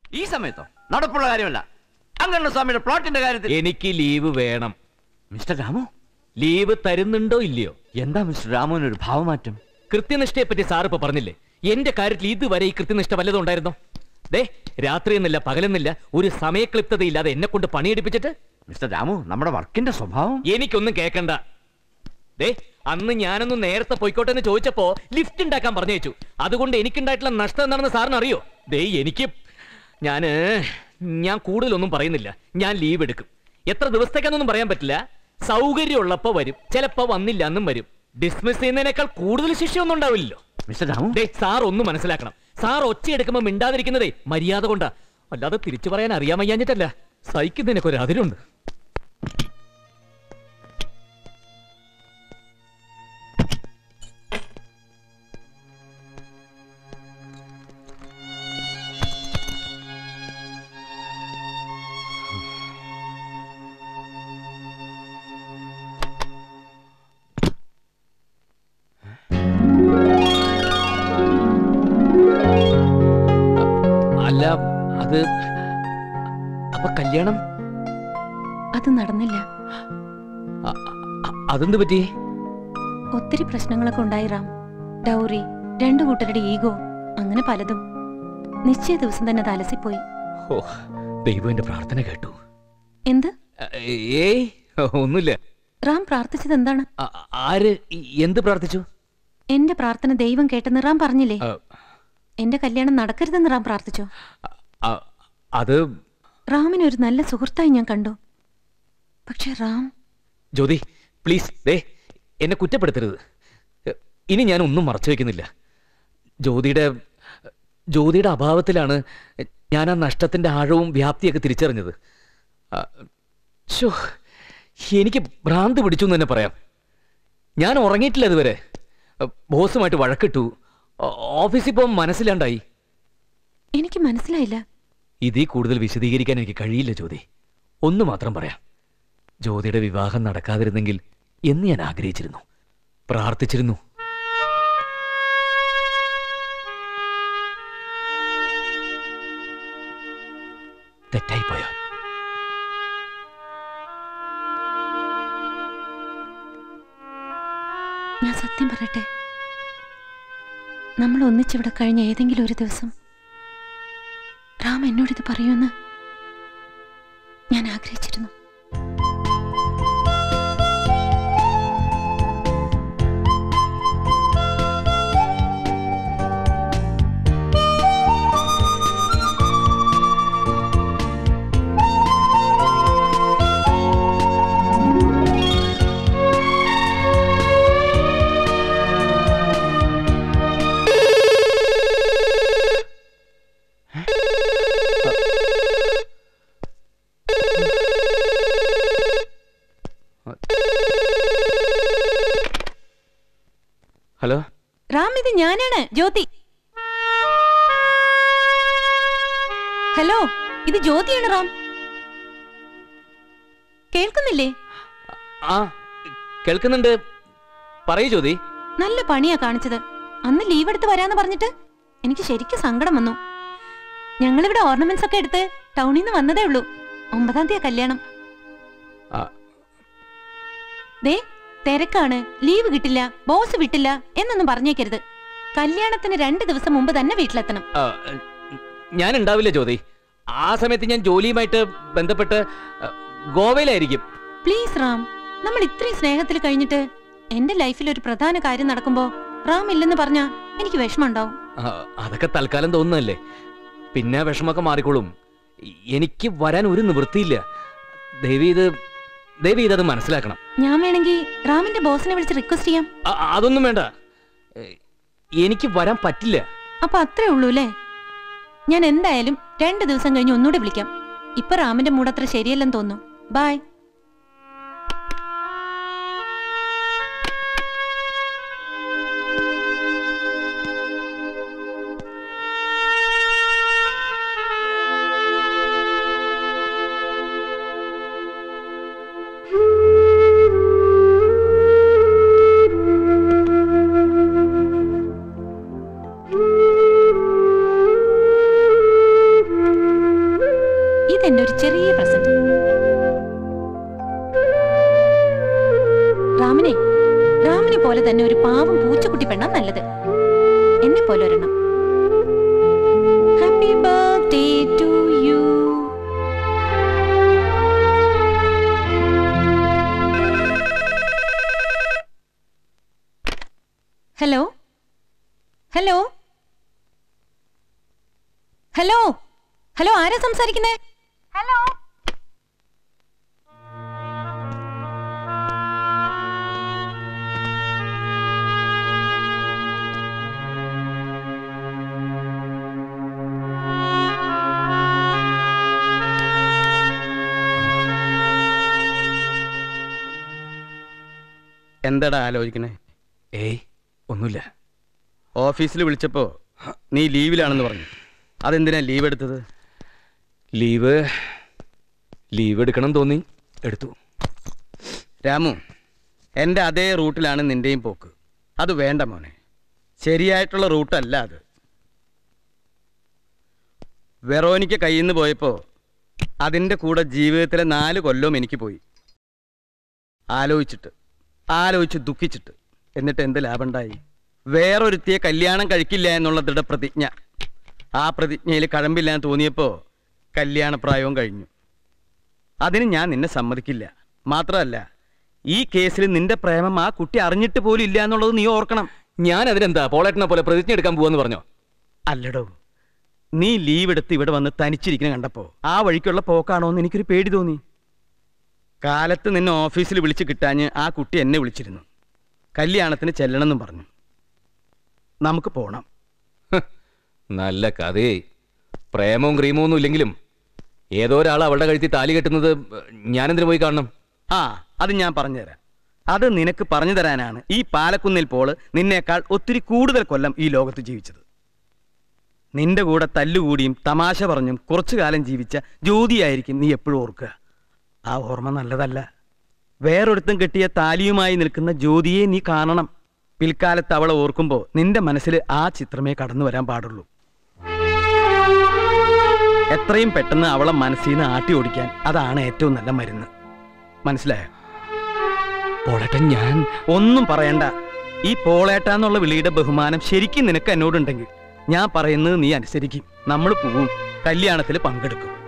ഈ സമയത്തോ നടപ്പുള്ള കാര്യമല്ല അങ്ങനെ സ്വാമിയുടെ പ്ലോട്ടിന്റെ കാര്യത്തിൽ എനിക്ക് ലീവ് വേണം മിസ്റ്റർ രാമു ലീവ് തരുന്നുണ്ടോ ഇല്ലയോ എന്താ മിസ്റ്റർ രാമുവിന് ഒരു ഭാവമാറ്റം കൃത്യനിഷ്ഠയെ പറ്റി സാർ ഇപ്പൊ പറഞ്ഞില്ലേ എന്റെ കാര്യത്തിൽ ഇതുവരെ ഈ കൃത്യനിഷ്ഠ വല്ലതും ഉണ്ടായിരുന്നോ ദേ രാത്രി എന്നില്ല പകലെന്നില്ല ഒരു സമയക്ലിപ്തതയില്ലാതെ എന്നെ കൊണ്ട് പണിയെടുപ്പിച്ചിട്ട് മിസ്റ്റർ രാമു നമ്മുടെ വർക്കിന്റെ സ്വഭാവം എനിക്കൊന്നും കേക്കണ്ട ദേ അന്ന് ഞാനൊന്ന് നേരത്തെ പോയിക്കോട്ടെ എന്ന് ചോദിച്ചപ്പോ ലിഫ്റ്റ് ഉണ്ടാക്കാൻ പറഞ്ഞയച്ചു അതുകൊണ്ട് എനിക്കുണ്ടായിട്ടുള്ള നഷ്ടം എന്താണെന്ന് സാറിന് അറിയോ ദേ എനിക്ക് ഞാന് ഞാൻ കൂടുതലൊന്നും പറയുന്നില്ല ഞാൻ ലീവ് എടുക്കും എത്ര ദിവസത്തേക്കാന്നൊന്നും പറയാൻ പറ്റില്ല സൗകര്യമുള്ളപ്പോ വരും ചിലപ്പോ വന്നില്ല എന്നും വരും ഡിസ്മിസ് ചെയ്യുന്നതിനേക്കാൾ കൂടുതൽ ശിക്ഷയൊന്നും ഉണ്ടാവില്ലല്ലോ മിസ്റ്റർ രാമു ദേ സാർ ഒന്ന് മനസ്സിലാക്കണം സാർ ഒച്ചയെടുക്കുമ്പോ മിണ്ടാതിരിക്കുന്നതേ മര്യാദ കൊണ്ടാ അല്ലാതെ തിരിച്ചു പറയാൻ അറിയാൻ വയ്യാഞ്ഞിട്ടല്ല സഹിക്കുന്നതിനൊക്കെ ഒരു അതിരുണ്ട് അല്ല അത് അപ്പൊ കല്യാണം അത് നടന്നില്ല അ- അ- അതെന്ത് പറ്റി ഒത്തിരി പ്രശ്നങ്ങളൊക്കെ ഉണ്ടായി റാം ഡൗറി രണ്ടു കൂട്ടരുടെ ഈഗോ അങ്ങനെ പലതും നിശ്ചയ ദിവസം തന്നെ അത് അലസിപ്പോയി ഓ ദൈവം എന്റെ പ്രാർത്ഥന കേട്ടു എന്ത് അ- ഏയ് ഒന്നുമില്ല റാം പ്രാർത്ഥിച്ചത് എന്താണ് അ- ആര് ഈ- എന്ത് പ്രാർത്ഥിച്ചു എന്റെ പ്രാർത്ഥന ദൈവം കേട്ടെന്ന് റാം പറഞ്ഞില്ലേ അ, എന്റെ കല്യാണം നടക്കരുതെന്ന് റാം പ്രാർത്ഥിച്ചോ അ- അത് റാമിനെ ഒരു നല്ല സുഹൃത്തായി ഞാൻ കണ്ടു പക്ഷെ റാം ജ്യോതി പ്ലീസ് ദേ എന്നെ കുറ്റപ്പെടുത്തരുത് ഇനി ഞാൻ ഒന്നും മറച്ചു വെക്കുന്നില്ല ജ്യോതിയുടെ ജ്യോതിയുടെ അഭാവത്തിലാണ് ഞാൻ ആ നഷ്ടത്തിന്റെ ആഴവും വ്യാപ്തിയൊക്കെ തിരിച്ചറിഞ്ഞത് ആ, ശ്ശോ, എനിക്ക് ഭ്രാന്ത് പിടിച്ചു എന്ന് തന്നെ പറയാം ഞാൻ ഉറങ്ങിയിട്ടില്ല ഇതുവരെ ബോസുമായിട്ട് വഴക്കിട്ടു ഓ- ഓഫീസിൽ പോകാൻ മനസ്സിലാണ്ടായി എനിക്ക് മനസ്സിലായില്ല ഇതിൽ കൂടുതൽ വിശദീകരിക്കാൻ എനിക്ക് കഴിയില്ല ജ്യോതി ഒന്ന് മാത്രം പറയാം ജ്യോതിയുടെ വിവാഹം നടക്കാതിരുന്നെങ്കിൽ എന്ന് ഞാൻ ആഗ്രഹിച്ചിരുന്നു പ്രാർത്ഥിച്ചിരുന്നു തെറ്റായിപ്പോയോ ഞാൻ സത്യം പറയട്ടെ നമ്മൾ ഒന്നിച്ചിവിടെ കഴിഞ്ഞ ഏതെങ്കിലും ഒരു ദിവസം റാം എന്നോടിത് പറയുമെന്ന് ഞാൻ ആഗ്രഹിച്ചിരുന്നു ഹലോ റാം ഇത് ഞാനാണ് ജ്യോതി ഹലോ ഇത് ജ്യോതിയാണ് റാം കേൾക്കുന്നില്ലേ ആ കേൾക്കുന്നുണ്ട് പറയൂ ജ്യോതി നല്ല പണിയാ കാണിച്ചത് അന്ന് ലീവ് എടുത്ത് വരാന്ന് പറഞ്ഞിട്ട് എനിക്ക് ശരിക്കും സങ്കടം വന്നു ഞങ്ങളിവിടെ ഓർണമെന്റ്സ് ഒക്കെ എടുത്ത് ടൗണിൽ നിന്ന് വന്നതേ ഉള്ളൂ ഒമ്പതാം തീയതി കല്യാണം ആ, ദേ തിരക്കാണ് ലീവ് കിട്ടില്ല ബോസ് വിട്ടില്ല എന്നൊന്നും പറഞ്ഞേക്കരുത് കല്യാണത്തിന് രണ്ട് ദിവസം മുമ്പ് തന്നെ വീട്ടിലെത്തണം ആ, ഞാൻ ഉണ്ടാവില്ല ജ്യോതി ആ സമയത്ത് ഞാൻ ജോലിയുമായിട്ട് ബന്ധപ്പെട്ട് ആ, ഗോവയിലായിരിക്കും പ്ലീസ് റാം നമ്മൾ ഇത്രയും സ്നേഹത്തിൽ കഴിഞ്ഞിട്ട് എന്റെ ലൈഫിൽ ഒരു പ്രധാന കാര്യം നടക്കുമ്പോ റാം ഇല്ലെന്ന് പറഞ്ഞാ എനിക്ക് വിഷമമുണ്ടാവും ആ, അതൊക്കെ തൽക്കാലം തോന്നുന്നല്ലേ പിന്നെ വിഷമൊക്കെ മാറിക്കോളും എനിക്ക് വരാൻ ഒരു നിവൃത്തിയില്ല ദേവി ഇത് ദേവി ഇതത് മനസ്സിലാക്കണം ഞാൻ വേണമെങ്കിൽ റാമിന്റെ ബോസിനെ വിളിച്ച് റിക്വസ്റ്റ് ചെയ്യാം അ- അതൊന്നും വേണ്ട ഏ, എനിക്ക് വരാൻ പറ്റില്ല അപ്പൊ അത്രേ ഉള്ളൂ അല്ലേ ഞാൻ എന്തായാലും രണ്ട് ദിവസം കഴിഞ്ഞ് ഒന്നുകൂടെ വിളിക്കാം ഇപ്പൊ റാമിന്റെ മൂഡ് അത്ര ശരിയല്ലെന്ന് തോന്നുന്നു ബൈ ഇതെന്റെ ഒരു ചെറിയ പ്രസന്റ് റാമിനെ റാമിനെ പോലെ തന്നെ ഒരു പാവം പൂച്ചക്കുട്ടി പെണ്ണാ നല്ലത് എന്നെ പോലെ ഒരെണ്ണം happy birthday to you hello hello hello hello ആരാ സംസാരിക്കുന്നേ ഹലോ എന്താടാ ആലോചിക്കണേ ഏയ് ഒന്നുമില്ല ഓഫീസിൽ വിളിച്ചപ്പോ നീ ലീവിലാണെന്ന് പറഞ്ഞു അതെന്തിനാ ലീവ് എടുത്തത് ലീവ് ലീവ് എടുക്കണം തോന്നി എടുത്തു രാമു എൻ്റെ അതേ റൂട്ടിലാണ് നിന്റെയും പോക്ക് അത് വേണ്ട മോനെ ശരിയായിട്ടുള്ള റൂട്ടല്ല അത് വെറോനിക്ക കയ്യിൽ നിന്ന് പോയപ്പോൾ അതിൻ്റെ കൂടെ ജീവിതത്തിലെ നാല് കൊല്ലവും എനിക്ക് പോയി ആലോചിച്ചിട്ട് ആലോചിച്ച് ദുഃഖിച്ചിട്ട് എന്നിട്ട് എന്ത് ലാഭമുണ്ടായി വേറൊരുത്തിയെ കല്യാണം കഴിക്കില്ല എന്നുള്ള ദൃഢപ്രതിജ്ഞ ആ പ്രതിജ്ഞയിൽ കഴമ്പില്ലാന്ന് തോന്നിയപ്പോൾ കല്യാണപ്രായവും കഴിഞ്ഞു അതിന് ഞാൻ നിന്നെ സമ്മതിക്കില്ല മാത്രമല്ല ഈ കേസിൽ നിന്റെ പ്രേമം ആ കുട്ടി അറിഞ്ഞിട്ട് പോലും ഇല്ല എന്നുള്ളത് നീ ഓർക്കണം ഞാൻ അതിനെന്താ പോളേട്ടനെ പോലെ പ്രതിജ്ഞ എടുക്കാൻ പോവാന്ന് പറഞ്ഞോ അല്ലടോ നീ ലീവ് എടുത്ത് ഇവിടെ വന്ന് തനിച്ചിരിക്കുന്ന കണ്ടപ്പോ ആ വഴിക്കുള്ള പോക്കാണോ എന്ന് എനിക്കൊരു പേടി തോന്നി കാലത്ത് നിന്നെ ഓഫീസിൽ വിളിച്ച് കിട്ടാഞ്ഞ് ആ കുട്ടി എന്നെ വിളിച്ചിരുന്നു കല്യാണത്തിന് ചെല്ലണമെന്നും പറഞ്ഞു നമുക്ക് പോണം ഹ്, നല്ല കഥയേ പ്രേമവും ക്രീമവും ഒന്നും ഇല്ലെങ്കിലും ഏതോ ഒരാൾ അവളുടെ കഴുത്തി താലി കെട്ടുന്നത് ഞാനെന്തിനു പോയി കാണണം ആ അത് ഞാൻ പറഞ്ഞുതരാം അത് നിനക്ക് പറഞ്ഞു തരാനാണ് ഈ പാലക്കുന്നിൽ പോള് നിന്നേക്കാൾ ഒത്തിരി കൂടുതൽ കൊല്ലം ഈ ലോകത്ത് ജീവിച്ചത് നിന്റെ കൂടെ തല്ലുകൂടിയും തമാശ പറഞ്ഞും കുറച്ചു കാലം ജീവിച്ച ജ്യോതിയായിരിക്കും നീ എപ്പോഴും ഓർക്കുക ആ ഓർമ്മ നല്ലതല്ല വേറൊരുത്തം കെട്ടിയ താലിയുമായി നിൽക്കുന്ന ജ്യോതിയെ നീ കാണണം പിൽക്കാലത്ത് അവളെ ഓർക്കുമ്പോൾ നിന്റെ മനസ്സിൽ ആ ചിത്രമേ കടന്നു വരാൻ പാടുള്ളൂ എത്രയും പെട്ടെന്ന് അവളെ മനസ്സിൽ നിന്ന് ആട്ടി ഓടിക്കാൻ അതാണ് ഏറ്റവും നല്ല മരുന്ന് മനസ്സിലായോ പോളേട്ടൻ ഞാൻ ഒന്നും പറയണ്ട ഈ പോളേട്ട എന്നുള്ള വിളിയുടെ ബഹുമാനം ശരിക്കും നിനക്ക് എന്നോടുണ്ടെങ്കിൽ ഞാൻ പറയുന്നത് നീ അനുസരിക്കും നമ്മൾ പോവും കല്യാണത്തിൽ പങ്കെടുക്കും